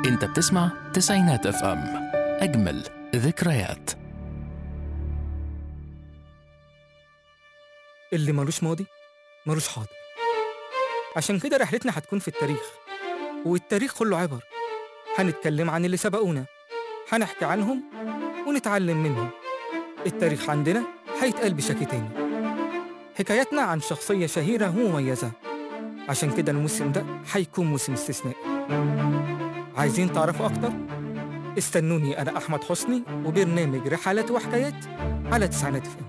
انت بتسمع تسعينات اف ام اجمل ذكريات اللي ملوش ماضي ملوش حاضر عشان كده رحلتنا هتكون في التاريخ والتاريخ كله عبر هنتكلم عن اللي سبقونا هنحكي عنهم ونتعلم منهم التاريخ عندنا هيتقال بشكل تاني حكاياتنا عن شخصية شهيرة ومميزة عشان كده الموسم ده هيكون موسم استثنائي عايزين تعرفوا أكتر؟ استنوني أنا أحمد حسني وبرنامج رحلات وحكايات على تسعينات فم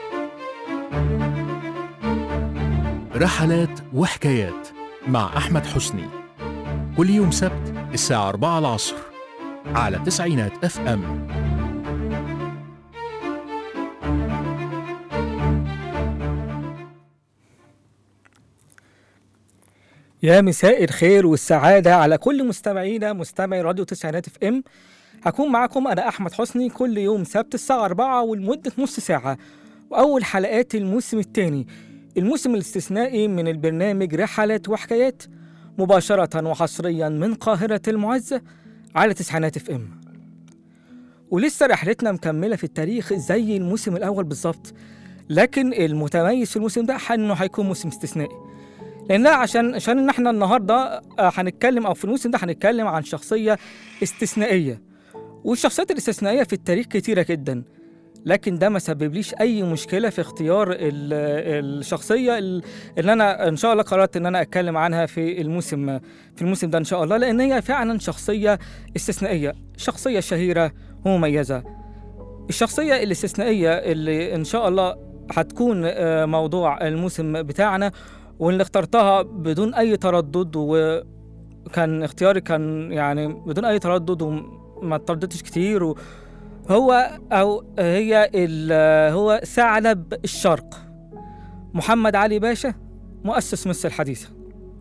رحلات وحكايات مع احمد حسني كل يوم سبت الساعة 4 العصر على تسعينات اف ام يا مساء الخير والسعادة على كل مستمعينا مستمعي راديو تسعينات اف ام هكون معاكم أنا أحمد حسني كل يوم سبت الساعة 4 ولمدة نص ساعة وأول حلقات الموسم الثاني الموسم الاستثنائي من البرنامج رحلات وحكايات مباشرة وحصريا من قاهرة المعزة على تسعينات اف ام ولسه رحلتنا مكملة في التاريخ زي الموسم الأول بالظبط لكن المتميز في الموسم ده إنه هيكون موسم استثنائي لانها عشان عشان ان احنا النهارده آه، هنتكلم او في الموسم ده هنتكلم عن شخصيه استثنائيه والشخصيات الاستثنائيه في التاريخ كتيره جدا لكن ده ما سببليش اي مشكله في اختيار ال- الشخصيه ال- اللي انا ان شاء الله قررت ان انا اتكلم عنها في الموسم في الموسم ده ان شاء الله لان هي فعلا شخصيه استثنائيه شخصيه شهيره ومميزه الشخصيه الاستثنائيه اللي ان شاء الله هتكون آه، موضوع الموسم بتاعنا واللي اخترتها بدون اي تردد وكان اختياري كان يعني بدون اي تردد وما ترددتش كتير و هو او هي ال- هو ثعلب الشرق محمد علي باشا مؤسس مصر الحديثة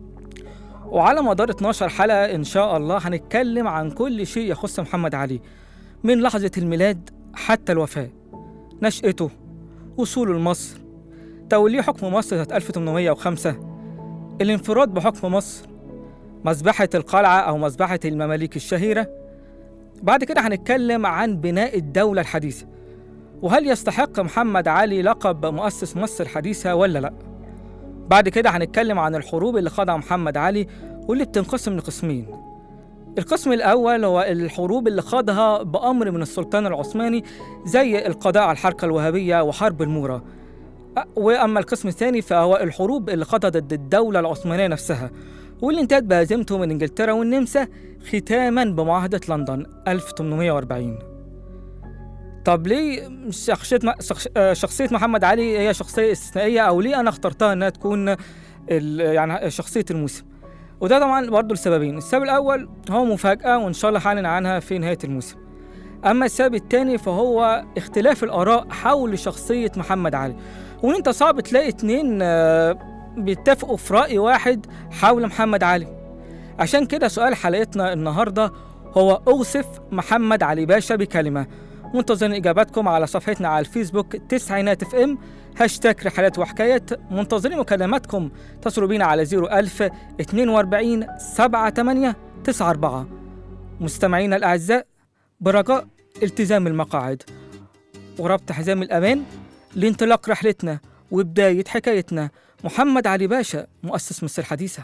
وعلى مدار 12 حلقة إن شاء الله هنتكلم عن كل شيء يخص محمد علي من لحظة الميلاد حتى الوفاة نشأته وصوله لمصر توليه حكم مصر سنة 1805 الانفراد بحكم مصر مذبحة القلعة أو مذبحة المماليك الشهيرة بعد كده هنتكلم عن بناء الدولة الحديثة وهل يستحق محمد علي لقب مؤسس مصر الحديثة ولا لأ بعد كده هنتكلم عن الحروب اللي خاضها محمد علي واللي بتنقسم لقسمين القسم الأول هو الحروب اللي خاضها بأمر من السلطان العثماني زي القضاء على الحركة الوهابية وحرب المورة واما القسم الثاني فهو الحروب اللي خاضها ضد الدوله العثمانيه نفسها واللي انتهت بهزيمته من انجلترا والنمسا ختاما بمعاهده لندن 1840 طب ليه شخصيه شخص- آه، شخصيه محمد علي هي شخصيه استثنائيه او ليه انا اخترتها انها تكون ال- يعني شخصيه الموسم وده طبعا برضه لسببين السبب الاول هو مفاجاه وان شاء الله هعلن عنها في نهايه الموسم اما السبب الثاني فهو اختلاف الاراء حول شخصيه محمد علي وان انت صعب تلاقي اتنين آه، بيتفقوا في رأي واحد حول محمد علي عشان كده سؤال حلقتنا النهاردة هو أوصف محمد علي باشا بكلمة منتظرين إجاباتكم على صفحتنا على الفيسبوك تسعينات اف ام هاشتاج رحلات وحكايات منتظرين مكالماتكم تصلوا بينا على 01000 42 78 94 مستمعينا الأعزاء برجاء التزام المقاعد وربط حزام الأمان لانطلاق رحلتنا وبداية حكايتنا محمد علي باشا مؤسس مصر الحديثة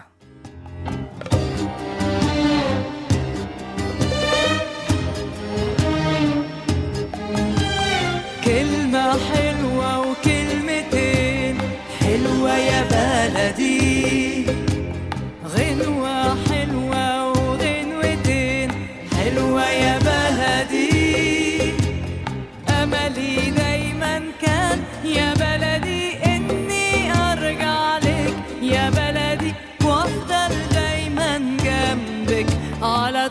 كلمة حلوة وكلمتين حلوة يا بلدي غنوة حلوة وغنوتين حلوة يا بلدي أملي دايما كان يا بلدي إني أرجع لك يا بلدي وأفضل دايما جنبك على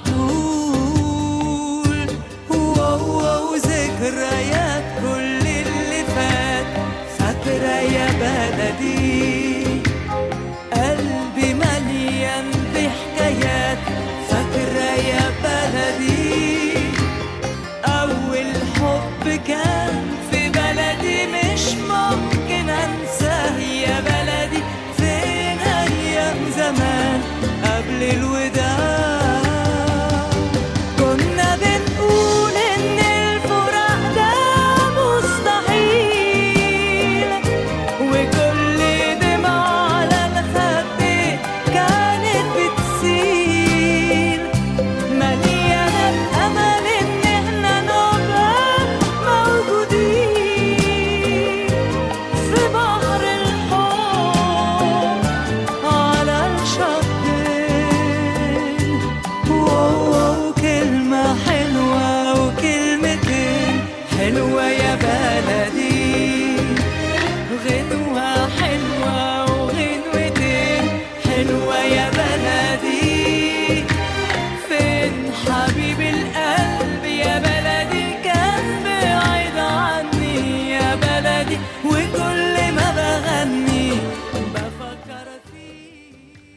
طول واو واو ذكريات كل اللي فات فاكرة يا بلدي قلبي مليان بحكايات فاكرة يا بلدي أول حب كان في بلدي مش ممكن أنساه يا بلدي فين أيام زمان قبل الوداع يا بلدي فين حبيب القلب يا بلدي كان بعيد عني يا بلدي وكل ما بغني بفكر فيه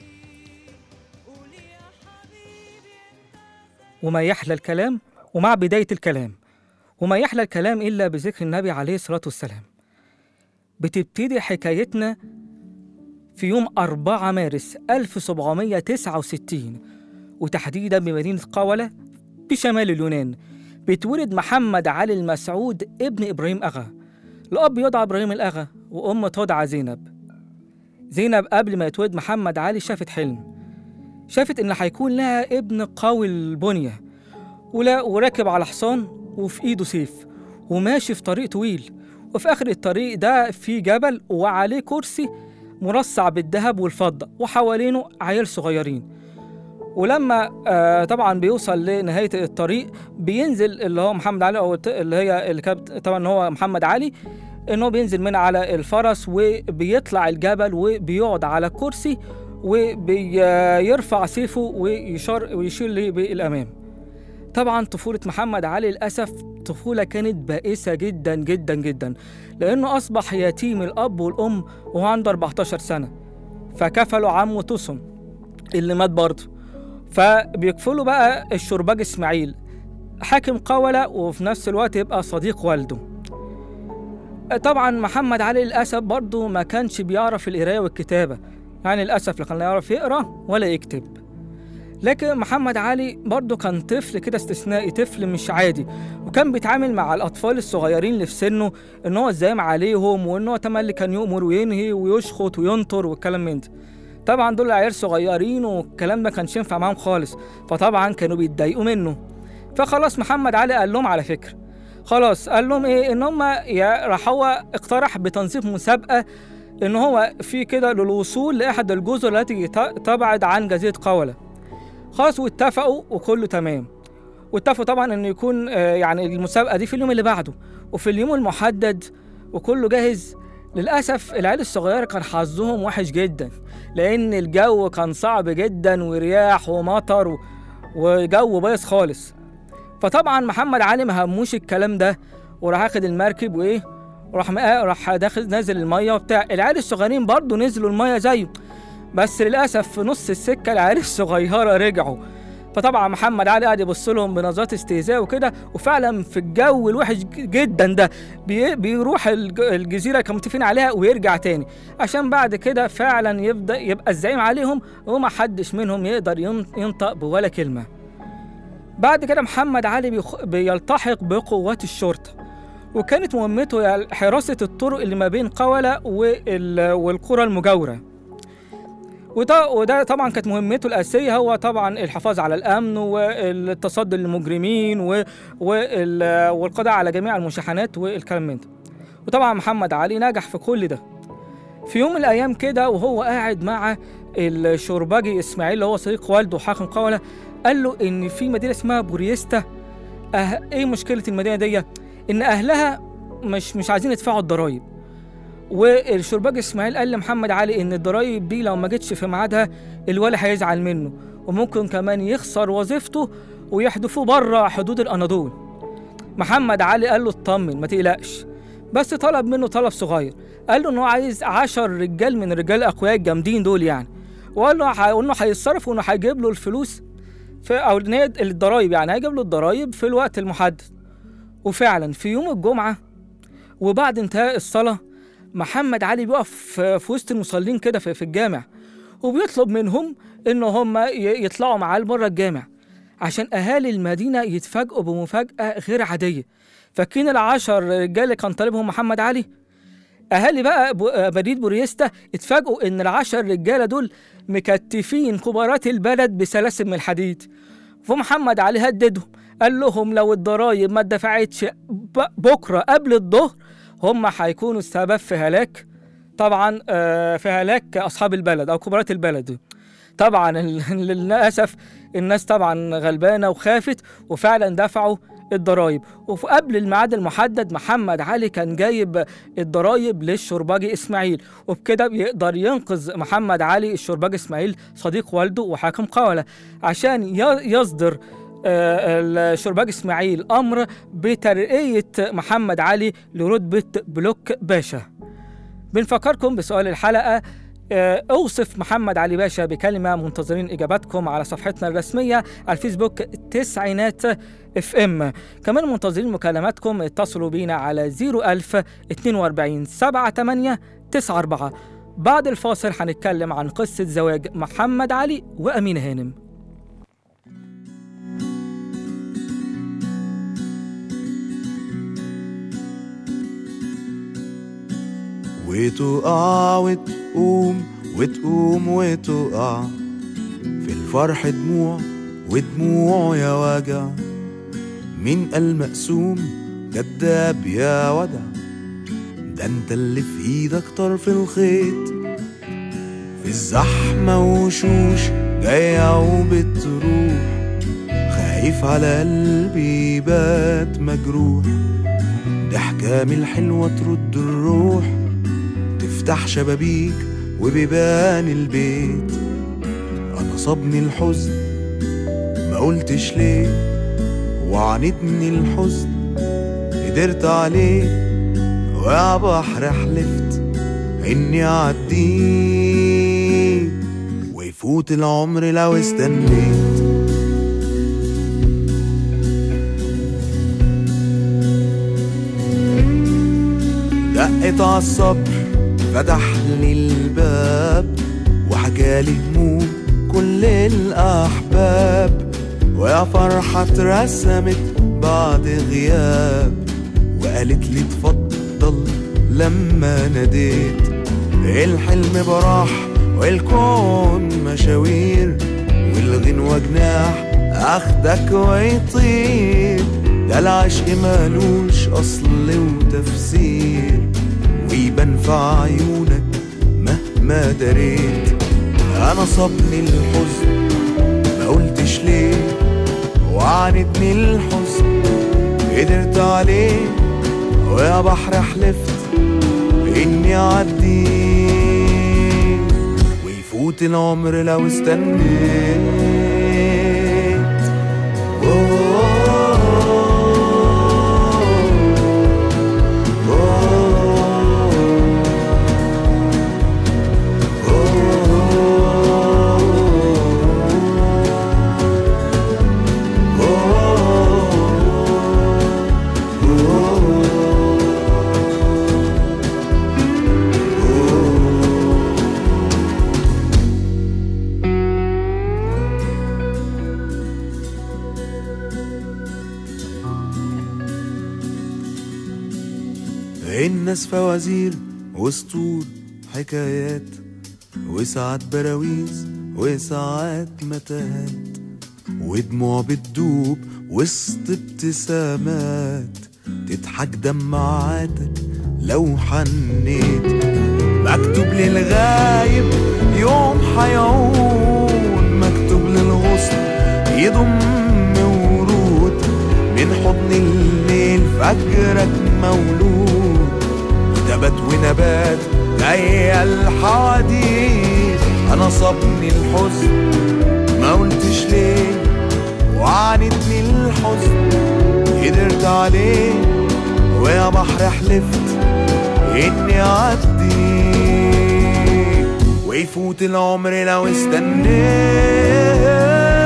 قول يا حبيبي وما يحلى الكلام ومع بداية الكلام وما يحلى الكلام إلا بذكر النبي عليه الصلاة والسلام بتبتدي حكايتنا في يوم 4 مارس 1769 وتحديدا بمدينة قولة بشمال اليونان بيتولد محمد علي المسعود ابن إبراهيم أغا الأب يدعى إبراهيم الأغا وأم تدعى زينب زينب قبل ما يتولد محمد علي شافت حلم شافت إن هيكون لها ابن قوي البنية ولا وراكب على حصان وفي إيده سيف وماشي في طريق طويل وفي آخر الطريق ده في جبل وعليه كرسي مرصع بالذهب والفضة وحوالينه عيال صغيرين ولما آه طبعا بيوصل لنهاية الطريق بينزل اللي هو محمد علي أو الت- اللي هي اللي كانت طبعا هو محمد علي إن هو بينزل من على الفرس وبيطلع الجبل وبيقعد على كرسي وبيرفع سيفه ويشار ويشير ليه بالأمام طبعا طفولة محمد علي للأسف طفولة كانت بائسة جدا جدا جدا لأنه أصبح يتيم الأب والأم وهو عنده 14 سنة فكفله عمه توسم اللي مات برضه فبيكفله بقى الشرباج إسماعيل حاكم قولة وفي نفس الوقت يبقى صديق والده طبعا محمد علي للأسف برضه ما كانش بيعرف القراية والكتابة يعني للأسف لا كان لا يعرف يقرأ ولا يكتب لكن محمد علي برضه كان طفل كده استثنائي طفل مش عادي وكان بيتعامل مع الأطفال الصغيرين اللي في سنه إن هو الزعيم عليهم وإن هو تملي كان يؤمر وينهي ويشخط وينطر والكلام من ده طبعا دول عيال صغيرين والكلام ده كانش ينفع معاهم خالص فطبعا كانوا بيتضايقوا منه فخلاص محمد علي قال لهم على فكرة خلاص قال لهم ايه ان هم يا- راح هو اقترح بتنظيم مسابقة ان هو في كده للوصول لاحد الجزر التي ت- تبعد عن جزيرة قولة خلاص واتفقوا وكله تمام واتفقوا طبعا انه يكون آه، يعني المسابقه دي في اليوم اللي بعده وفي اليوم المحدد وكله جاهز للاسف العيال الصغيره كان حظهم وحش جدا لان الجو كان صعب جدا ورياح ومطر و- وجو بايظ خالص فطبعا محمد علي ما هموش الكلام ده وراح اخد المركب وايه وراح مقا- راح داخل نازل الميه وبتاع العيال الصغيرين برضه نزلوا الميه زيه بس للاسف في نص السكه العيال الصغيره رجعوا فطبعا محمد علي قاعد يبص لهم بنظرات استهزاء وكده وفعلا في الجو الوحش ج- جدا ده بي بيروح الج- الجزيره اللي كانوا متفقين عليها ويرجع تاني عشان بعد كده فعلا يبدا يبقى الزعيم عليهم وما حدش منهم يقدر ين- ينطق بولا كلمه بعد كده محمد علي بيخ... بيلتحق بقوات الشرطه وكانت مهمته يعني حراسه الطرق اللي ما بين قولة وال... والقرى المجاوره وده وده طبعا كانت مهمته الأساسية هو طبعا الحفاظ على الأمن والتصدي للمجرمين و... وال... والقضاء على جميع المشاحنات والكلام من ده وطبعا محمد علي نجح في كل ده في يوم من الأيام كده وهو قاعد مع الشرباجي إسماعيل اللي هو صديق والده حاكم قولة قال له إن في مدينة اسمها بوريستا أه... إيه مشكلة المدينة دي؟ إن أهلها مش مش عايزين يدفعوا الضرايب والشرباج اسماعيل قال لمحمد علي ان الضرايب دي لو ما جتش في ميعادها الولي هيزعل منه وممكن كمان يخسر وظيفته ويحدفوه بره حدود الاناضول محمد علي قال له اطمن ما تقلقش بس طلب منه طلب صغير قال له انه عايز عشر رجال من الرجال الاقوياء الجامدين دول يعني وقال له ح- انه هيتصرف وانه هيجيب له الفلوس في او إن هي الضرايب يعني هيجيب له الضرايب في الوقت المحدد وفعلا في يوم الجمعه وبعد انتهاء الصلاه محمد علي بيقف في في وسط المصلين كده في في الجامع وبيطلب منهم ان هم ي- يطلعوا معاه لبره الجامع عشان اهالي المدينه يتفاجئوا بمفاجاه غير عاديه فاكرين العشر رجال اللي كان طالبهم محمد علي اهالي بقى ب- آه، بريد بوريستا اتفاجئوا ان العشر رجاله دول مكتفين كبارات البلد بسلاسل من الحديد فمحمد علي هددهم قال لهم لو الضرايب ما اتدفعتش ب- بكره قبل الظهر هم هيكونوا السبب في هلاك طبعا آه، في هلاك اصحاب البلد او كبارات البلد طبعا ال- للاسف الناس طبعا غلبانه وخافت وفعلا دفعوا الضرايب وفي قبل الميعاد المحدد محمد علي كان جايب الضرايب للشرباجي اسماعيل وبكده بيقدر ينقذ محمد علي الشرباجي اسماعيل صديق والده وحاكم قولة عشان ي- يصدر آه، الشرباج اسماعيل امر بترقيه محمد علي لرتبه بلوك باشا بنفكركم بسؤال الحلقه آه، اوصف محمد علي باشا بكلمه منتظرين اجاباتكم على صفحتنا الرسميه على الفيسبوك تسعينات اف ام كمان منتظرين مكالماتكم اتصلوا بينا على 01000 42 78 94 بعد الفاصل هنتكلم عن قصه زواج محمد علي وامينه هانم وتقع وتقوم وتقوم وتقع في الفرح دموع ودموع يا وجع مين قال مقسوم كداب يا ودع ده انت اللي في ايدك طرف الخيط في الزحمة وشوش جاية وبتروح خايف على قلبي بات مجروح ضحكة من الحلوة ترد الروح تفتح شبابيك وبيبان البيت انا صابني الحزن ما قلتش ليه وعانتني الحزن قدرت عليه ويا بحر حلفت اني اعديه ويفوت العمر لو استنيت دقت عالصبر فتح لي الباب وحكالي هموم كل الأحباب ويا فرحة اترسمت بعد غياب وقالت لي اتفضل لما ناديت الحلم براح والكون مشاوير والغنوة جناح اخدك ويطير ده العشق مالوش اصل وتفسير ويبان في عيونك مهما دريت انا صابني الحزن ما قلتش ليه وعاندني الحزن قدرت عليه ويا بحر حلفت اني اعديه ويفوت العمر لو استنيت الناس فوازير وسطور حكايات وساعات براويز وساعات متاهات ودموع بتدوب وسط ابتسامات تضحك دمعاتك لو حنيت مكتوب للغايب يوم حيعود مكتوب للغصن يضم ورود من حضن الليل فجرك مولود ونبات ونبات جاية الحواديت انا صابني الحزن ما قلتش ليه وعانتني الحزن قدرت عليه ويا بحر حلفت اني اعدي ويفوت العمر لو استنيت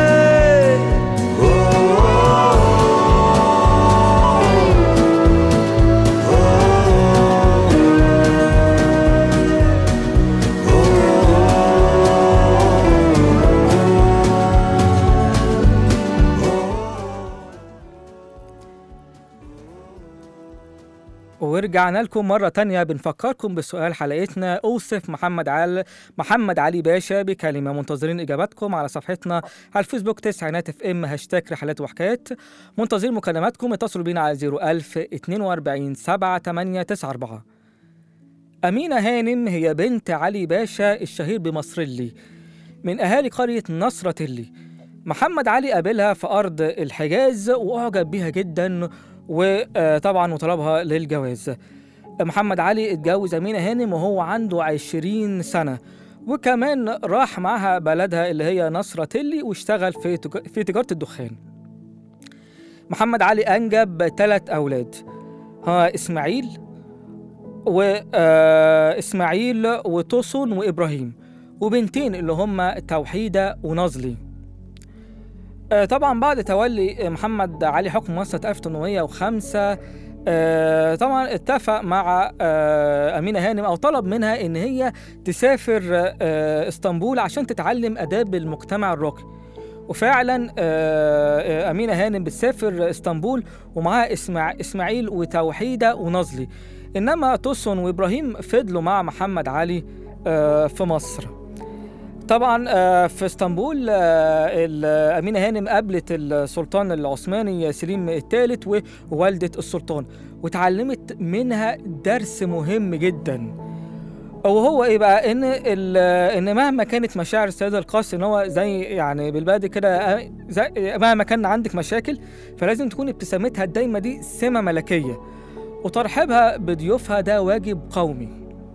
ورجعنا لكم مرة تانية بنفكركم بسؤال حلقتنا أوصف محمد علي محمد علي باشا بكلمة منتظرين إجاباتكم على صفحتنا على الفيسبوك تسعينات اف ام هاشتاج رحلات وحكايات منتظرين مكالماتكم اتصلوا بينا على 01000 42 7894 أمينة هانم هي بنت علي باشا الشهير بمصرلي من أهالي قرية نصرة اللي محمد علي قابلها في أرض الحجاز وأعجب بيها جدا وطبعا وطلبها للجواز محمد علي اتجوز أمينة هانم وهو عنده عشرين سنة وكمان راح معها بلدها اللي هي نصرة تلي واشتغل في تج- في تجارة الدخان محمد علي أنجب ثلاث أولاد ها إسماعيل وإسماعيل وتوسن وإبراهيم وبنتين اللي هم توحيدة ونظلي آه، طبعا بعد تولي محمد علي حكم مصر 1805 آه، طبعا اتفق مع آه، أمينة هانم أو طلب منها إن هي تسافر آه، اسطنبول عشان تتعلم آداب المجتمع الراقي وفعلا آه، آه، أمينة هانم بتسافر اسطنبول ومعاها إسماع إسماعيل وتوحيدة ونظلي إنما توسن وإبراهيم فضلوا مع محمد علي آه، في مصر طبعا آه، في اسطنبول آه، ال- أمينة هانم قابلت السلطان العثماني سليم الثالث ووالدة السلطان وتعلمت منها درس مهم جدا وهو ايه بقى ان ال- ان مهما كانت مشاعر السيد القاسي ان هو زي يعني بالبلدي كده آه، زي مهما كان عندك مشاكل فلازم تكون ابتسامتها الدايمه دي سمه ملكيه وترحيبها بضيوفها ده واجب قومي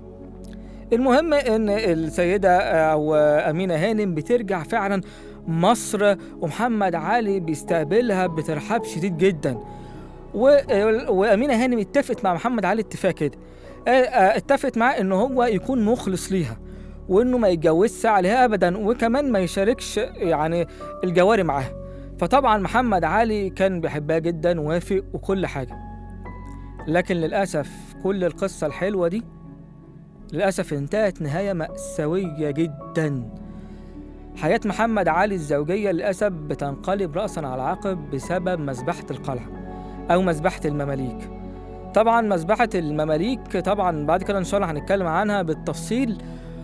المهم ان السيده او امينه هانم بترجع فعلا مصر ومحمد علي بيستقبلها بترحاب شديد جدا و... وامينه هانم اتفقت مع محمد علي اتفاق كده آه، آه، اتفقت معاه ان هو يكون مخلص ليها وانه ما يتجوزش عليها ابدا وكمان ما يشاركش يعني الجواري معاها فطبعا محمد علي كان بيحبها جدا ووافق وكل حاجه لكن للاسف كل القصه الحلوه دي للأسف انتهت نهاية مأساوية جدا حياة محمد علي الزوجية للأسف بتنقلب رأسا على عقب بسبب مذبحة القلعة أو مذبحة المماليك طبعا مذبحة المماليك طبعا بعد كده إن شاء الله هنتكلم عنها بالتفصيل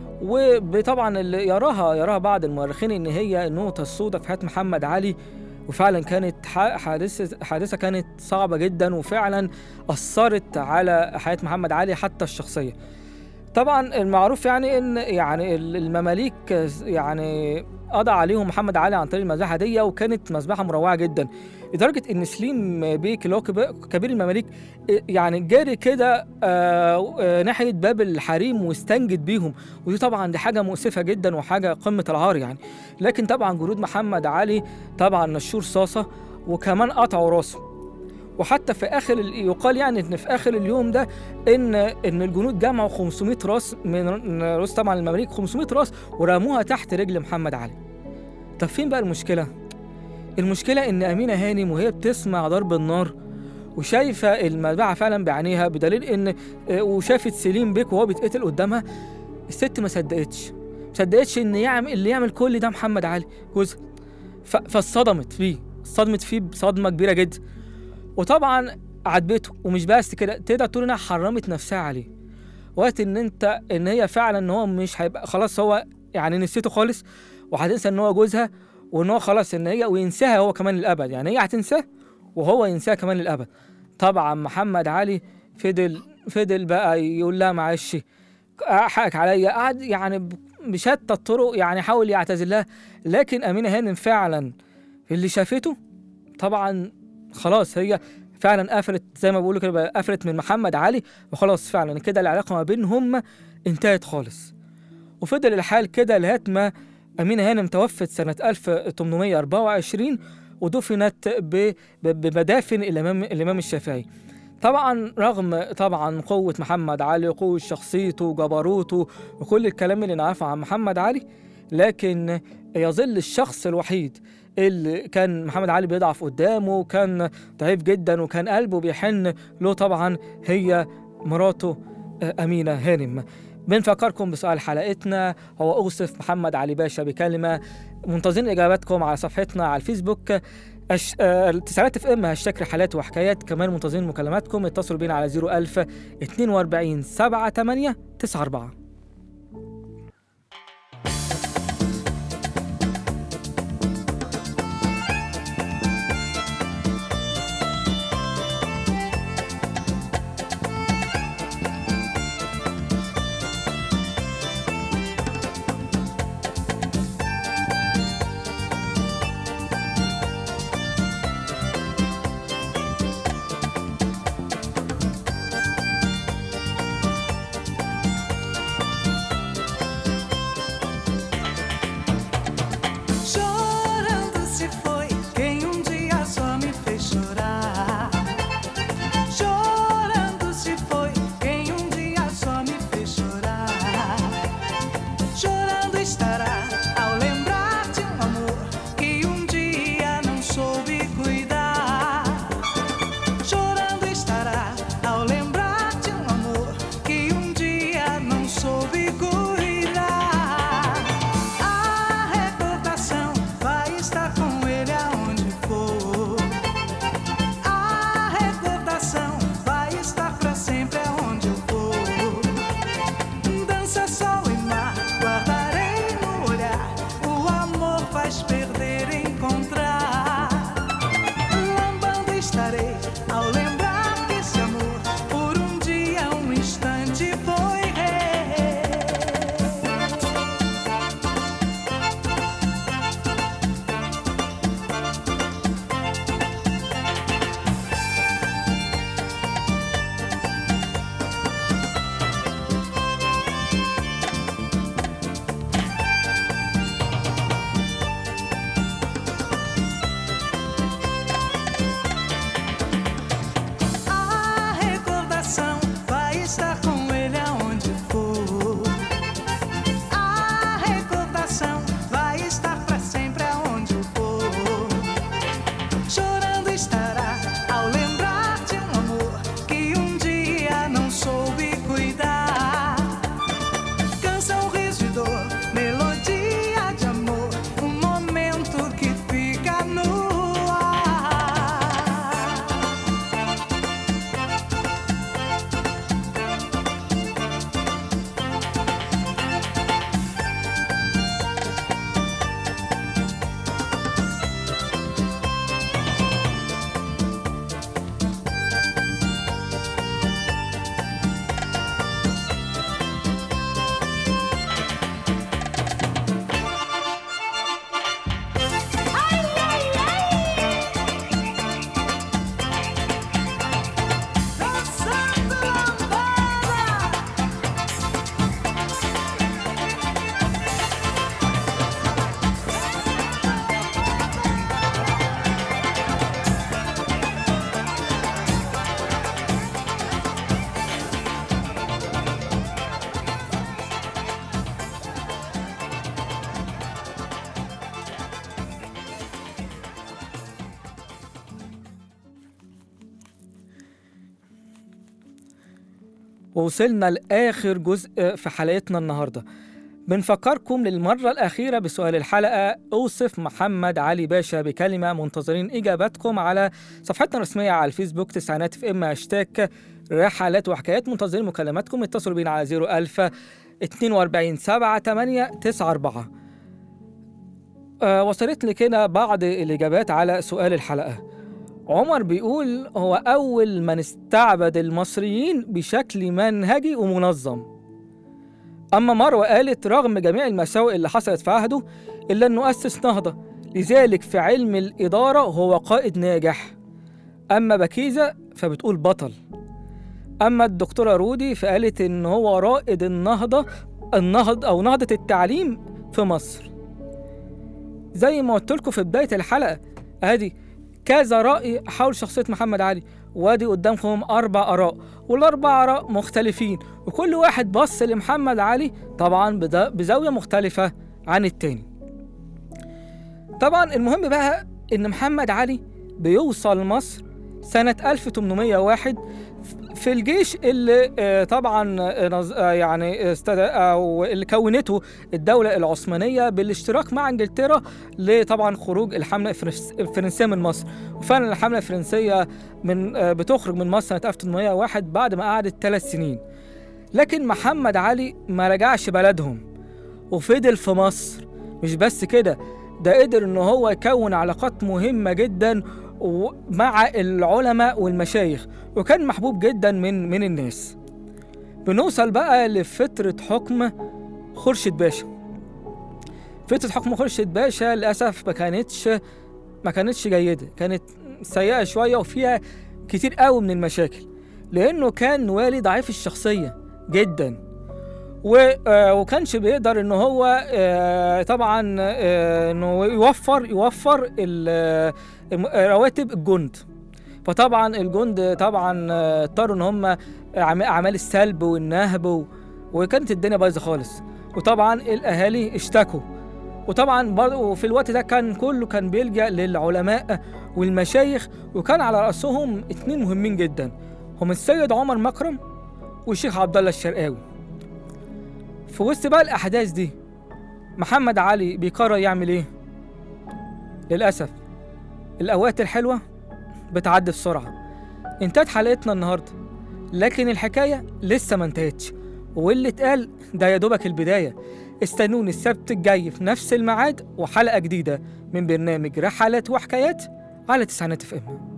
وطبعا اللي يراها يراها بعض المؤرخين إن هي النقطة السوداء في حياة محمد علي وفعلا كانت ح- حادثة حادثة كانت صعبة جدا وفعلا أثرت على حياة محمد علي حتى الشخصية طبعا المعروف يعني ان يعني ال- المماليك يعني قضى عليهم محمد علي عن طريق المذبحه دي وكانت مذبحه مروعه جدا لدرجه ان سليم بيك اللي هو كب- كبير المماليك يعني جاري كده آه، آه، ناحيه باب الحريم واستنجد بيهم ودي طبعا دي حاجه مؤسفه جدا وحاجه قمه العار يعني لكن طبعا جنود محمد علي طبعا نشور صاصه وكمان قطعوا راسه وحتى في اخر ال- يقال يعني ان في اخر اليوم ده ان ان الجنود جمعوا 500 راس من راس طبعا المماليك 500 راس ورموها تحت رجل محمد علي طب فين بقى المشكله المشكله ان امينه هانم وهي بتسمع ضرب النار وشايفه المذبحه فعلا بعينيها بدليل ان آه، وشافت سليم بيك وهو بيتقتل قدامها الست ما صدقتش ما صدقتش ان يعمل اللي يعمل كل ده محمد علي جوزها ف- فاتصدمت فيه صدمت فيه بصدمه كبيره جدا وطبعا عاتبته ومش بس كده تقدر تقول انها حرمت نفسها عليه وقت ان انت ان هي فعلا ان هو مش هيبقى خلاص هو يعني نسيته خالص وهتنسى ان هو جوزها وان هو خلاص ان هي وينساها هو كمان للابد يعني هي هتنساه وهو ينساها كمان للابد طبعا محمد علي فضل فضل بقى يقول لها معلش حقك عليا قعد يعني ب- بشتى الطرق يعني حاول يعتذر لها لكن امينه هانم فعلا اللي شافته طبعا خلاص هي فعلا قفلت زي ما بيقولوا كده بقى قفلت من محمد علي وخلاص فعلا كده العلاقه ما بينهم انتهت خالص وفضل الحال كده لغايه ما امينه هانم توفت سنه 1824 ودفنت ب- ب- بمدافن الامام الامام الشافعي طبعا رغم طبعا قوة محمد علي وقوة شخصيته وجبروته وكل الكلام اللي نعرفه عن محمد علي لكن يظل الشخص الوحيد اللي كان محمد علي بيضعف قدامه وكان ضعيف جدا وكان قلبه بيحن له طبعا هي مراته آه، أمينة هانم بنفكركم بسؤال حلقتنا هو أوصف محمد علي باشا بكلمة منتظرين إجاباتكم على صفحتنا على الفيسبوك أش... آه، التسعينات اف ام هاشتاج رحلات وحكايات كمان منتظرين مكالماتكم اتصلوا بينا على 01000 42 78 94 ووصلنا لآخر جزء في حلقتنا النهاردة بنفكركم للمرة الأخيرة بسؤال الحلقة أوصف محمد علي باشا بكلمة منتظرين إجاباتكم على صفحتنا الرسمية على الفيسبوك تسعينات في إما هاشتاج رحلات وحكايات منتظرين مكالماتكم اتصلوا بينا على 01000 42 7 8 9 4 آه وصلت لي كده بعض الإجابات على سؤال الحلقة عمر بيقول هو أول من استعبد المصريين بشكل منهجي ومنظم أما مروة قالت رغم جميع المساوئ اللي حصلت في عهده إلا أنه أسس نهضة لذلك في علم الإدارة هو قائد ناجح أما بكيزة فبتقول بطل أما الدكتورة رودي فقالت إن هو رائد النهضة النهض أو نهضة التعليم في مصر زي ما قلت لكم في بداية الحلقة ادي كذا رأي حول شخصية محمد علي وادي قدامكم أربع آراء والأربع آراء مختلفين وكل واحد بص لمحمد علي طبعا بدا- بزاوية مختلفة عن التاني طبعا المهم بقى إن محمد علي بيوصل مصر سنة 1801 في الجيش اللي آه، طبعا آه، نظ- آه، يعني استد... او اللي كونته الدولة العثمانية بالاشتراك مع انجلترا لطبعا خروج الحملة الفرنس- الفرنسية من مصر وفعلا الحملة الفرنسية من آه، بتخرج من مصر سنة 1801 بعد ما قعدت ثلاث سنين لكن محمد علي ما رجعش بلدهم وفضل في مصر مش بس كده ده قدر ان هو يكون علاقات مهمة جدا و- مع العلماء والمشايخ وكان محبوب جدا من من الناس بنوصل بقى لفترة حكم خورشيد باشا فترة حكم خورشيد باشا للأسف ما كانتش ما كانتش جيدة كانت سيئة شوية وفيها كتير قوي من المشاكل لأنه كان والي ضعيف الشخصية جدا و آه، وكانش بيقدر ان هو آه، طبعا آه، انه يوفر يوفر ال- آه، الم- آه، رواتب الجند فطبعا الجند طبعا آه، اضطروا ان هم أعم- اعمال السلب والنهب و- وكانت الدنيا بايظه خالص وطبعا الاهالي اشتكوا وطبعا برضه في الوقت ده كان كله كان بيلجأ للعلماء والمشايخ وكان على رأسهم اتنين مهمين جدا هم السيد عمر مكرم والشيخ عبد الله الشرقاوي في وسط بقى الأحداث دي محمد علي بيقرر يعمل إيه؟ للأسف الأوقات الحلوة بتعدي بسرعة انتهت حلقتنا النهاردة لكن الحكاية لسه ما انتهتش واللي اتقال ده يا دوبك البداية استنوني السبت الجاي في نفس الميعاد وحلقة جديدة من برنامج رحلات وحكايات على تسعينات اف ام